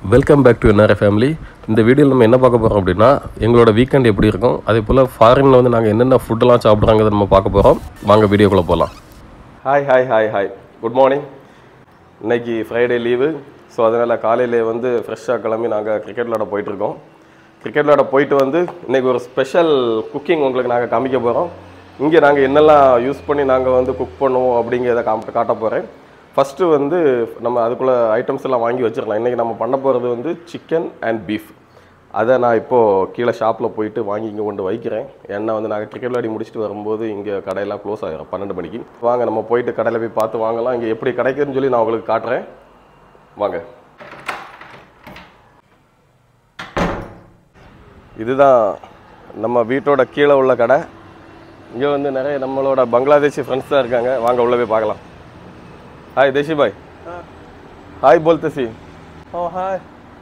Welcome back to NRA family இந்த வீடியோவில் நம்ம என்ன பார்க்க போகிறோம் அப்படின்னா எங்களோட வீக்கெண்ட் எப்படி இருக்கும் அதே போல் ஃபாரினில் வந்து நாங்கள் என்னென்ன ஃபுட்டெல்லாம் சாப்பிட்றாங்கிறத நம்ம பார்க்க போகிறோம் வாங்க வீடியோக்குள்ளே போகலாம் hi hi hi hi good morning இன்னைக்கு ஃப்ரைடே லீவு ஸோ அதனால் காலையிலே வந்து ஃப்ரெஷ்ஷாக கிளம்பி நாங்கள் கிரிக்கெட் விளாட போயிட்டுருக்கோம் கிரிக்கெட் விளாட போயிட்டு வந்து இன்றைக்கி ஒரு ஸ்பெஷல் குக்கிங் உங்களுக்கு நாங்கள் காமிக்க போகிறோம் இங்கே நாங்கள் என்னெல்லாம் யூஸ் பண்ணி நாங்கள் வந்து குக் பண்ணுவோம் அப்படிங்கிறத காமிட்டு காட்ட போகிறேன் ஃபஸ்ட்டு வந்து நம்ம அதுக்குள்ளே ஐட்டம்ஸ் எல்லாம் வாங்கி வச்சிடலாம் இன்றைக்கி நம்ம பண்ண போகிறது வந்து சிக்கன் அண்ட் பீஃப் அதை நான் இப்போது கீழே ஷாப்பில் போயிட்டு வாங்கி இங்கே கொண்டு வைக்கிறேன் ஏன்னா வந்து நாங்கள் கிரிக்கெட் விளையாடி முடிச்சுட்டு வரும்போது இங்கே கடையெல்லாம் க்ளோஸ் ஆகிரும் பன்னெண்டு மணிக்கு வாங்க நம்ம போயிட்டு கடையில் போய் பார்த்து வாங்கலாம் இங்கே எப்படி கிடைக்குதுன்னு சொல்லி நான் உங்களுக்கு காட்டுறேன் வாங்க இதுதான் நம்ம வீட்டோட கீழே உள்ள கடை இங்கே வந்து நிறைய நம்மளோட பங்களாதேஷி ஃப்ரெண்ட்ஸ் தான் இருக்காங்க வாங்க உள்ள போய் பார்க்கலாம் ஹாய் தேஷி பாய் ஹாய் போல் தசி Oh, hi.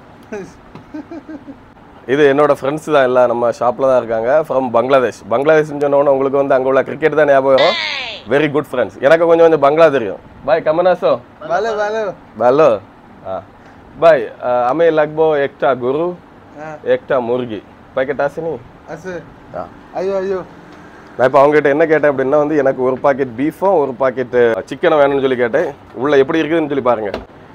இது என்னோட ஃப்ரெண்ட்ஸ் தான் எல்லாம் நம்ம ஷாப்பில் தான் இருக்காங்க ஃப்ரம் பங்களாதேஷ் பங்களாதேஷ்னு சொன்னோன்னே உங்களுக்கு வந்து அங்கே உள்ள கிரிக்கெட் தான் ஞாபகம் வரும் வெரி குட் ஃப்ரெண்ட்ஸ் எனக்கு கொஞ்சம் கொஞ்சம் பங்களா தெரியும் பாய் கமனாசோ Vale, vale. ভালো ভাই আমি লাগবো একটা গরু হ্যাঁ, একটা মুরগি প্যাকেট আসেনি আছে ஆ. ஐயோ ஐயோ நான் இப்போ அவங்ககிட்ட என்ன கேட்டேன் அப்படின்னா வந்து எனக்கு ஒரு பாக்கெட் பீஃபும் ஒரு பாக்கெட் சிக்கனும் வேணும்னு சொல்லி கேட்டேன் உள்ள எப்படி இருக்குதுன்னு சொல்லி பாருங்க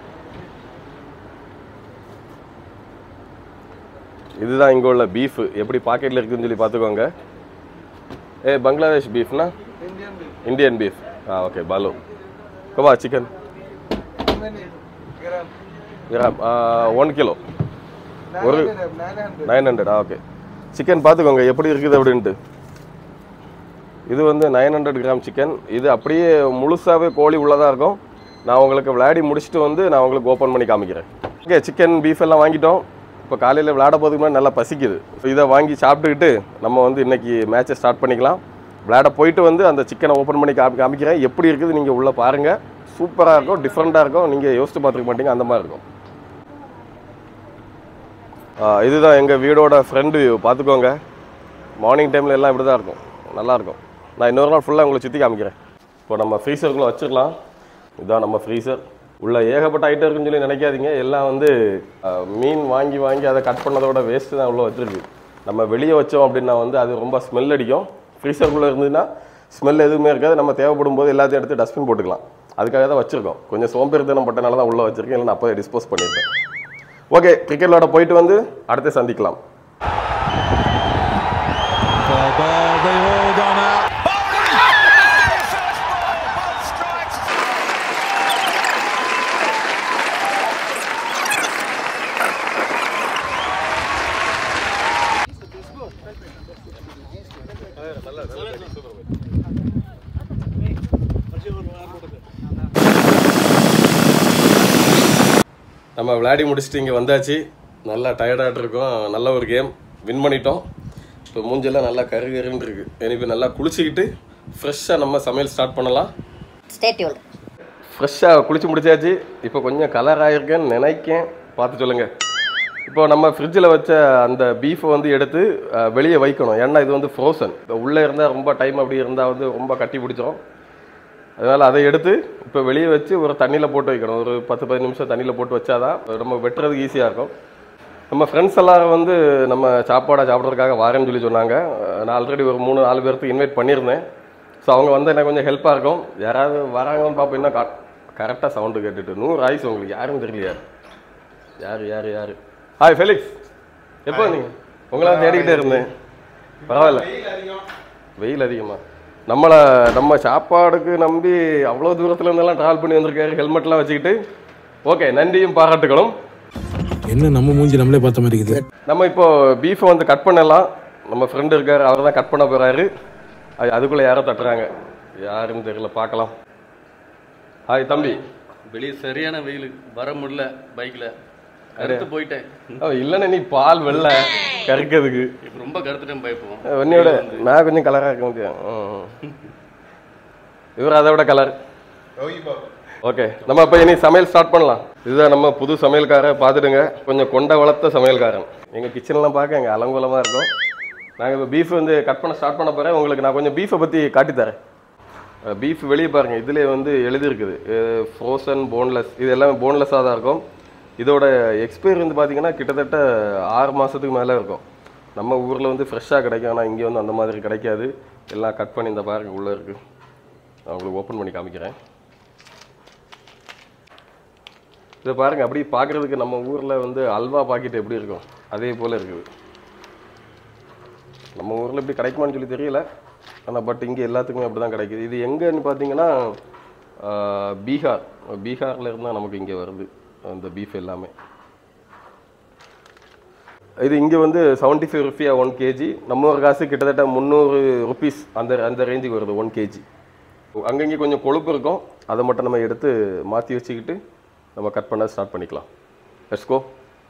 இதுதான் இங்கே உள்ள பீஃப் எப்படி பாக்கெட்டில் இருக்குதுன்னு சொல்லி பார்த்துக்கோங்க ஏ பங்களாதேஷ் பீஃப்னா இந்தியன் இந்தியன் பீஃப் ஆ ஓகே பாலு கபா chicken many gram gram one kilo ஒரு 900 நைன் ஹண்ட்ரடா ஓகே சிக்கன் பார்த்துக்கோங்க எப்படி இருக்குது அப்படின்ட்டு இது வந்து நைன் ஹண்ட்ரட் கிராம் சிக்கன் இது அப்படியே முழுசாகவே கோழி உள்ளதாக இருக்கும் நான் உங்களுக்கு விளையாடி முடிச்சுட்டு வந்து நான் உங்களுக்கு ஓப்பன் பண்ணி காமிக்கிறேன் ஓகே சிக்கன் பீஃப் எல்லாம் வாங்கிட்டோம் இப்போ காலையில் விளையாட போதுக்கு முன்னாடி நல்லா பசிக்குது ஸோ இதை வாங்கி சாப்பிட்டுக்கிட்டு நம்ம வந்து இன்னைக்கு மேட்சை ஸ்டார்ட் பண்ணிக்கலாம் விளையாட போயிட்டு வந்து அந்த சிக்கனை ஓப்பன் பண்ணி காமி காமிக்கிறேன் எப்படி இருக்குது நீங்கள் உள்ளே பாருங்கள் சூப்பராக இருக்கும் டிஃப்ரெண்ட்டாக இருக்கும் நீங்கள் யோசிச்சு பார்த்துக்க மாட்டீங்க அந்த மாதிரி இருக்கும் ஆ, இதுதான் எங்கள் வீடோட ஃப்ரண்ட் வியூ பார்த்துக்கோங்க மார்னிங் டைமில் எல்லாம் இப்படி தான் இருக்கும் நல்லாயிருக்கும் நான் இன்னொரு நாள் ஃபுல்லாக உங்களை சுற்றி காமிக்கிறேன் இப்போ நம்ம ஃப்ரீசருக்குள்ளே வச்சிடலாம் இதுதான் நம்ம ஃப்ரீசர் உள்ள ஏகப்பட்ட ஐட்டம் இருக்குன்னு சொல்லி நினைக்காதீங்க எல்லாம் வந்து ஆ, மீன் வாங்கி வாங்கி அதை கட் பண்ணதோட வேஸ்ட்டு தான் உள்ளே வச்சிருக்கு நம்ம வெளியே வச்சோம் அப்படின்னா வந்து அது ரொம்ப ஸ்மெல் அடிக்கும் ஃப்ரீசருக்குள்ளே இருந்ததுன்னா ஸ்மெல் எதுவுமே இருக்காது நம்ம தேவைப்படும் போது எல்லாத்தையும் எடுத்து டஸ்ட்பின் போட்டுக்கலாம் அதுக்காக தான் வச்சுருக்கோம் கொஞ்சம் சோம்பேறித்தனம் பட்டனால தான் உள்ளே வச்சிருக்கேன் இல்லை நான் அப்போவே டிஸ்போஸ் பண்ணியிருப்பேன் ஓகே கிரிக்கெட் விளையாட போயிட்டு வந்து அடுத்து சந்திக்கலாம் Ball, ball, they all gone out. நம்ம விளையாடி முடிச்சுட்டு இங்கே வந்தாச்சு நல்லா டயர்டாகிட்டு இருக்கோம் நல்ல ஒரு கேம் வின் பண்ணிட்டோம் இப்போ மூஞ்செல்லாம் நல்லா கரு கருன்னு இருக்கு எனக்கு நல்லா குளிச்சுக்கிட்டு ஃப்ரெஷ்ஷாக நம்ம சமையல் ஸ்டார்ட் பண்ணலாம் Stay tuned. ஃப்ரெஷ்ஷாக குளிச்சு முடிச்சாச்சு இப்போ கொஞ்சம் கலர் ஆகிருக்கேன்னு நினைக்கேன் பார்த்து சொல்லுங்கள் இப்போ நம்ம ஃப்ரிட்ஜில் வச்ச அந்த பீஃபை வந்து எடுத்து அஹ், வெளியே வைக்கணும் ஏன்னா இது வந்து ஃப்ரோசன் இப்போ உள்ளே இருந்தால் ரொம்ப டைம் அப்படி இருந்தால் வந்து ரொம்ப கட்டி பிடிச்சிரும் அதனால் அதை எடுத்து இப்போ வெளியே வச்சு ஒரு தண்ணியில் போட்டு வைக்கணும் ஒரு பத்து பதினஞ்சு நிமிஷம் தண்ணியில் போட்டு வச்சாதான் நம்ம வெட்டுறதுக்கு ஈஸியாக இருக்கும் நம்ம ஃப்ரெண்ட்ஸ் எல்லாரும் வந்து நம்ம சாப்பாடை சாப்பிட்றதுக்காக வரேன்னு சொல்லி சொன்னாங்க அஹ், நான் ஆல்ரெடி ஒரு மூணு நாலு பேர்த்துக்கு இன்வைட் பண்ணியிருந்தேன் ஸோ அவங்க வந்து எனக்கு கொஞ்சம் ஹெல்ப்பாக இருக்கும் யாராவது வராங்கன்னு பார்ப்போம் இன்னும் கரெக்டாக சவுண்டு கேட்டுட்டு நூறு ஆயுசு உங்களுக்கு யாரும் தெரியலையா யார் யார் யார் ஹாய் ஃபெலிக்ஸ் எப்போ நீங்கள் உங்களை தேடிக்கிட்டே இருந்தேன் பரவாயில்ல வெயில் அதிகமா நம்மளை நம்ம சாப்பாடுக்கு நம்பி அவ்வளோ தூரத்துல இருந்தெல்லாம் ட்ராவல் பண்ணி வந்திருக்காரு ஹெல்மெட்லாம் வச்சுக்கிட்டு ஓகே நன்றியும் பாராட்டுகளும் என்ன நம்ம மூஞ்சி நம்மளே பார்த்த மாதிரி இருக்குது நம்ம இப்போ பீஃபை வந்து கட் பண்ணலாம் நம்ம ஃப்ரெண்டு இருக்காரு அவர் தான் கட் பண்ண போறாரு அது அதுக்குள்ளே யாரோ தட்டுறாங்க யாருன்னு தெரியல பார்க்கலாம் ஹாய் தம்பி வெளியே சரியான வெயில் வர முடியல பைக்ல கருத்து போயிட்டேன் ஓ இல்லைண்ணே நீ பால் வெள்ளை கறிக்கிறதுக்கு இப்ப ரொம்ப கருத்துட்டேன் பயப்போம் என்னையோட நான் கொஞ்சம் கலராக இருக்க முடியும் ம், ம். இவர் அதை விட கலர் ஓகே நம்ம இப்போ இனி சமையல் ஸ்டார்ட் பண்ணலாம் இதுதான் நம்ம புது சமையல்காரர் பார்த்துடுங்க கொஞ்சம் கொண்ட வளர்த்த சமையல்காரன் எங்கள் கிச்சன்லாம் பார்க்க எங்கள் அலங்கோலமாக இருக்கும் நாங்கள் இப்போ பீஃப் வந்து கட் பண்ண ஸ்டார்ட் பண்ண போகிறேன் உங்களுக்கு நான் கொஞ்சம் பீஃபை பற்றி காட்டித்தரேன் பீஃப் வெளியே பாருங்கள் இதிலே வந்து எழுதியிருக்குது ஃப்ரோசன் போன்லெஸ் இது எல்லாமே போன்லெஸ்ஸாக தான் இருக்கும் இதோட எக்ஸ்பைரி வந்து பார்த்தீங்கன்னா கிட்டத்தட்ட ஆறு மாதத்துக்கு மேலே இருக்கும் நம்ம ஊரில் வந்து ஃப்ரெஷ்ஷாக கிடைக்கும் ஆனால் இங்கே வந்து அந்த மாதிரி கிடைக்காது எல்லாம் கட் பண்ணி இந்த பாருங்க உள்ளே இருக்குது நான் உங்களுக்கு ஓப்பன் பண்ணி காமிக்கிறேன் இதை பாருங்க அப்படி பார்க்குறதுக்கு நம்ம ஊரில் வந்து அல்வா பாக்கெட் எப்படி இருக்கும் அதே போல் இருக்குது நம்ம ஊரில் இப்படி கிடைக்குமான்னு சொல்லி தெரியல ஆனால் பட் இங்கே எல்லாத்துக்குமே அப்படி தான் கிடைக்குது இது எங்கன்னு பார்த்தீங்கன்னா ஆஹ், பீகார் பீகார்ல இருந்து தான் நமக்கு இங்கே வருது அந்த பீஃப் எல்லாமே இது இங்கே வந்து seventy five rupiah one KG நம்ம ஒரு காசு கிட்டத்தட்ட முந்நூறு ருபீஸ் அந்த அந்த ரேஞ்சுக்கு வருது ஒன் கேஜி அங்கங்கே கொஞ்சம் கொழுப்பு இருக்கும் அதை மட்டும் நம்ம எடுத்து மாற்றி வச்சுக்கிட்டு நம்ம கட் பண்ண ஸ்டார்ட் பண்ணிக்கலாம் லெட்ஸ் கோ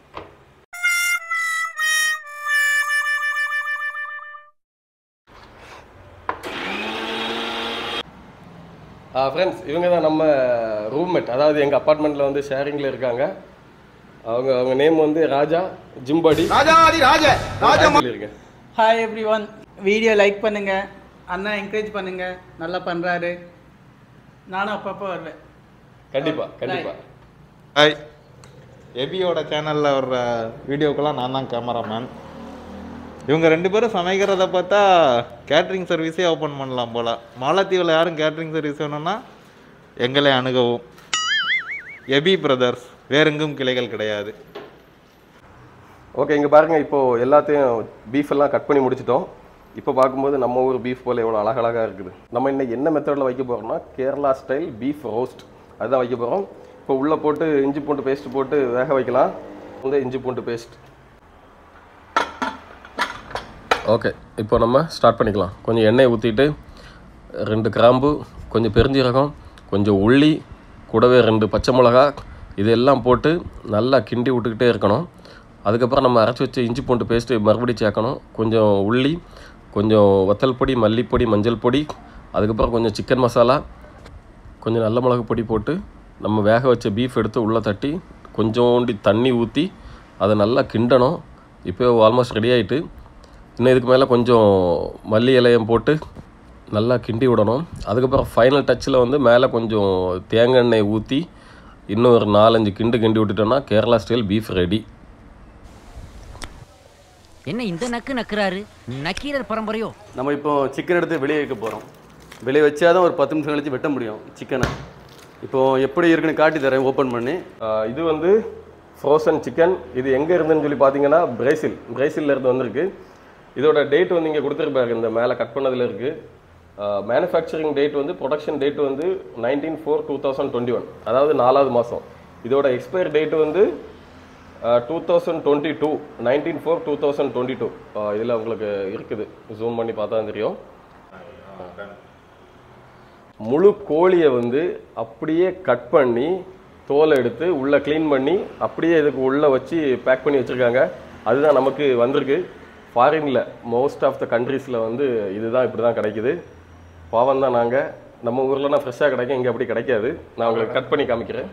ஃப்ரெண்ட்ஸ் இவங்க தான் நம்ம ரூம்மேட் அதாவது எங்கள் அப்பார்ட்மெண்ட்டில் வந்து ஷேரிங்கில் இருக்காங்க அவங்க அவங்க நேம் வந்து ராஜா ஜிம்பாடி ராஜாதி ராஜ ராஜா சொல்லியிருக்கேன் hi everyone video like பண்ணுங்க அண்ணா என்கரேஜ் பண்ணுங்க நல்லா பண்றாரு நானும் அப்பப்போ வருவேன் கண்டிப்பாக கண்டிப்பாக ஹாய் எபியோட சேனலில் வர்ற வீடியோக்கெல்லாம் நான் தான் கேமராமேன் இவங்க ரெண்டு பேரும் சமைக்கிறத பார்த்தா கேட்ரிங் சர்வீஸே ஓப்பன் பண்ணலாம் போல் மாலத்தீவில் யாரும் கேட்ரிங் சர்வீஸ் வேணும்னா எங்களை அணுகவும் எபி பிரதர்ஸ் வேறெங்கும் கிளைகள் கிடையாது ஓகே இங்கே பாருங்கள் இப்போது எல்லாத்தையும் பீஃப் எல்லாம் கட் பண்ணி முடிச்சிட்டோம் இப்போ பார்க்கும்போது நம்ம ஊர் பீஃப் போல் எவ்வளோ அழகழகாக இருக்குது நம்ம இன்னைக்கு என்ன மெத்தடில் வைக்க போகிறோம்னா கேரளா ஸ்டைல் பீஃப் ரோஸ்ட் அதுதான் வைக்க போகிறோம் இப்போ உள்ளே போட்டு இஞ்சி பூண்டு பேஸ்ட் போட்டு வேக வைக்கலாம் வந்து இஞ்சி பூண்டு பேஸ்ட் ஓகே இப்போ நம்ம ஸ்டார்ட் பண்ணிக்கலாம் கொஞ்சம் எண்ணெய் ஊற்றிட்டு ரெண்டு கிராம்பு கொஞ்சம் பெருஞ்சீரகம் கொஞ்சம் உள்ளி கூடவே ரெண்டு பச்சை மிளகா இதெல்லாம் போட்டு நல்லா கிண்டி விட்டுக்கிட்டே இருக்கணும் அதுக்கப்புறம் நம்ம அரைச்சி வச்ச இஞ்சி பூண்டு பேஸ்ட்டு மறுபடியும் சேர்க்கணும் கொஞ்சம் உள்ளி கொஞ்சம் வத்தல் பொடி மல்லிப்பொடி மஞ்சள் பொடி அதுக்கப்புறம் கொஞ்சம் சிக்கன் மசாலா கொஞ்சம் நல்ல மிளகு பொடி போட்டு நம்ம வேக வச்ச பீஃப் எடுத்து உள்ளே தட்டி கொஞ்சோண்டி தண்ணி ஊற்றி அதை நல்லா கிண்டணும் இப்போ ஆல்மோஸ்ட் ரெடி ஆயிட்டு இன்னும் இதுக்கு மேலே கொஞ்சம் மல்லி இலையம் போட்டு நல்லா கிண்டி விடணும் அதுக்கப்புறம் ஃபைனல் டச்சில் வந்து மேலே கொஞ்சம் தேங்காய் எண்ணெய் ஊற்றி இன்னும் ஒரு நாலஞ்சு கிண்டு கிண்டி விட்டுட்டோம்னா கேரளா ஸ்டைல் பீஃப் ரெடி என்ன இந்த நக்கு நக்குறாரு நக்கீரர் பரம்பரையோ நம்ம இப்போ சிக்கன் எடுத்து வெளியே வைக்க போகிறோம் வெளியே வச்சாதான் ஒரு பத்து நிமிஷம் கழிச்சு வெட்ட முடியும் சிக்கனை இப்போ எப்படி இருக்குன்னு காட்டி தரேன் ஓப்பன் பண்ணி ஆஹ் இது வந்து ஃப்ரோசன் சிக்கன் இது எங்கே இருந்துன்னு சொல்லி பார்த்தீங்கன்னா பிரேசில் பிரேசில்ல இருந்து வந்திருக்கு இதோட டேட் வந்து இங்கே கொடுத்துருப்பாரு இந்த மேலே கட் பண்ணதில் இருக்குது மேனுஃபேக்சரிங் டேட் வந்து ப்ரொடக்ஷன் டேட் வந்து nineteen four two thousand twenty one அதாவது நாலாவது மாதம் இதோட எக்ஸ்பயர் டேட் வந்து two thousand twenty two nineteen four two thousand twenty two இதில் உங்களுக்கு இருக்குது ஜூம் பண்ணி பார்த்தா தான் தெரியும் முழு கோழியை வந்து அப்படியே கட் பண்ணி தோலை எடுத்து உள்ளே க்ளீன் பண்ணி அப்படியே இதுக்கு உள்ளே வச்சு பேக் பண்ணி வச்சுருக்காங்க அதுதான் நமக்கு வந்திருக்கு ஃபாரினில் மோஸ்ட் ஆஃப் த கண்ட்ரீஸில் வந்து இதுதான் இப்படி தான் கிடைக்குது பாவம் தான் நாங்கள் நம்ம ஊர்லனா ஃப்ரெஷ்ஷாக கிடைக்கும் இங்கே அப்படி கிடைக்காது நான் உங்களுக்கு கட் பண்ணி காமிக்கிறேன்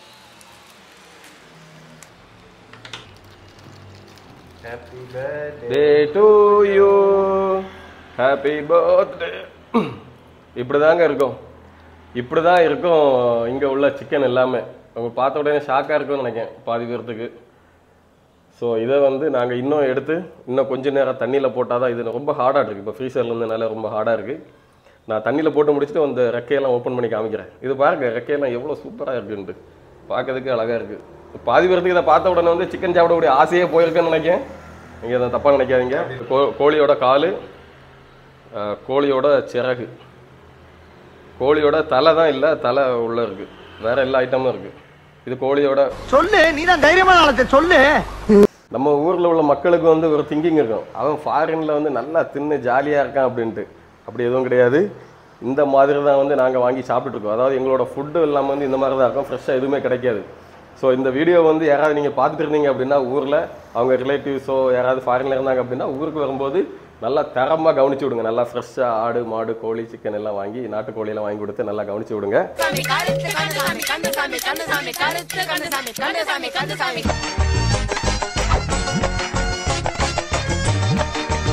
day to you happy birthday இப்படி தாங்க இருக்கும் இப்படி தான் இருக்கும் இங்கே உள்ள சிக்கன் எல்லாமே அவங்க பார்த்த உடனே ஷாக்காக இருக்கும்னு நினைக்கிறேன் பாதி பேர்த்துக்கு ஸோ இதை வந்து நாங்கள் இன்னும் எடுத்து இன்னும் கொஞ்ச நேரம் தண்ணியில் போட்டால் தான் இது ரொம்ப ஹார்டாக இருக்குது இப்போ ஃப்ரீசரில் இருந்தனால ரொம்ப ஹார்டாக இருக்குது நான் தண்ணியில் போட்டு முடிச்சுட்டு அந்த ரெக்கையெல்லாம் ஓப்பன் பண்ணி காமிக்கிறேன் இது பாருங்க ரெக்கையெல்லாம் எவ்வளோ சூப்பராக இருக்குன்ட்டு பார்க்கறதுக்கு அழகாக இருக்குது பாதி பேர்த்துக்கு இதை பார்த்த உடனே வந்து சிக்கன் சாப்பிடக்கூடிய ஆசையே போயிருக்குன்னு நினைக்கிறேன் நீங்கள் அதை தப்பாக நினைக்காதீங்க கோ- கோழியோட கால் அஹ், கோழியோட சிறகு கோழியோட தலை தான் இல்லை தலை உள்ள இருக்கு வேற எல்லா ஐட்டமும் இருக்கு இது கோழியோட சொல்லு நீ தான் தைரியமான ஆளத்தை சொல்லு நம்ம ஊர்ல உள்ள மக்களுக்கு வந்து ஒரு திங்கிங் இருக்கும் அவன் ஃபாரின்ல வந்து நல்லா தின்னு ஜாலியா இருக்கான் அப்படின்ட்டு அப்படி எதுவும் கிடையாது இந்த மாதிரி தான் வந்து நாங்கள் வாங்கி சாப்பிட்டுட்டு இருக்கோம் அதாவது எங்களோட ஃபுட்டு எல்லாம் வந்து இந்த மாதிரி தான் இருக்கும் ஃப்ரெஷ்ஷாக எதுவுமே கிடைக்காது ஸோ இந்த வீடியோ வந்து யாராவது நீங்கள் பார்த்துட்டு இருந்தீங்க அப்படின்னா ஊரில் அவங்க ரிலேட்டிவ்ஸோ யாராவது ஃபாரின்ல இருந்தாங்க அப்படின்னா ஊருக்கு வரும்போது நல்லா தரமாக கவனிச்சு விடுங்க நல்லா ஃப்ரெஷ்ஷாக ஆடு மாடு கோழி சிக்கன் எல்லாம் வாங்கி நாட்டுக்கோழி எல்லாம் வாங்கி கொடுத்து நல்லா கவனிச்சு விடுங்க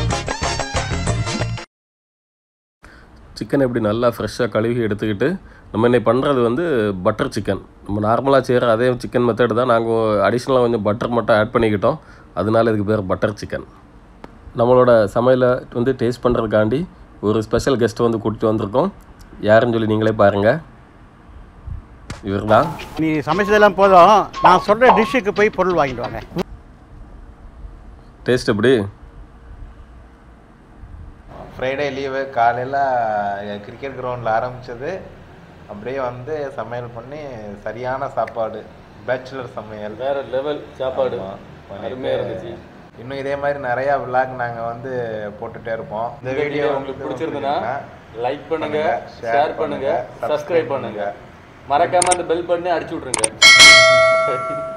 சிக்கன் எப்படி நல்லா ஃப்ரெஷ்ஷாக கழுவி எடுத்துக்கிட்டு நம்ம இன்னைக்கு பண்ணுறது வந்து பட்டர் சிக்கன் நம்ம நார்மலாக செய்கிற அதே சிக்கன் மெத்தட் தான் நாங்கள் அடிஷ்னலாக கொஞ்சம் பட்டர் மட்டும் ஆட் பண்ணிக்கிட்டோம் அதனால இதுக்கு பேர் பட்டர் சிக்கன் நம்மளோட சமையலை வந்து டேஸ்ட் பண்ணுறதுக்காண்டி ஒரு ஸ்பெஷல் கெஸ்ட்டை வந்து கூட்டிகிட்டு வந்திருக்கோம் யாருன்னு சொல்லி நீங்களே பாருங்கள் இவர் தான் நீ சமைச்சதெல்லாம் போதும் நான் சொல்ற டிஷ்ஷுக்கு போய் பொருள் வாங்கிட்டு வாங்க டேஸ்ட் எப்படி ஃப்ரைடே லீவு காலையில் கிரிக்கெட் கிரவுண்டில் ஆரம்பிச்சது அப்படியே வந்து சமையல் பண்ணி சரியான சாப்பாடு பேச்சுலர் சமையல் வேற லெவல் சாப்பாடு ஆமா. அருமையாக இருந்துச்சு இன்னும் இதே மாதிரி நிறையா விளாக் நாங்கள் வந்து போட்டுட்டே இருப்போம் இந்த வீடியோ உங்களுக்கு பிடிச்சிருந்ததுன்னா லைக் பண்ணுங்க ஷேர் பண்ணுங்க சப்ஸ்கிரைப் பண்ணுங்க மறக்காம அந்த பெல் பண்ணி அடிச்சு விட்ருங்க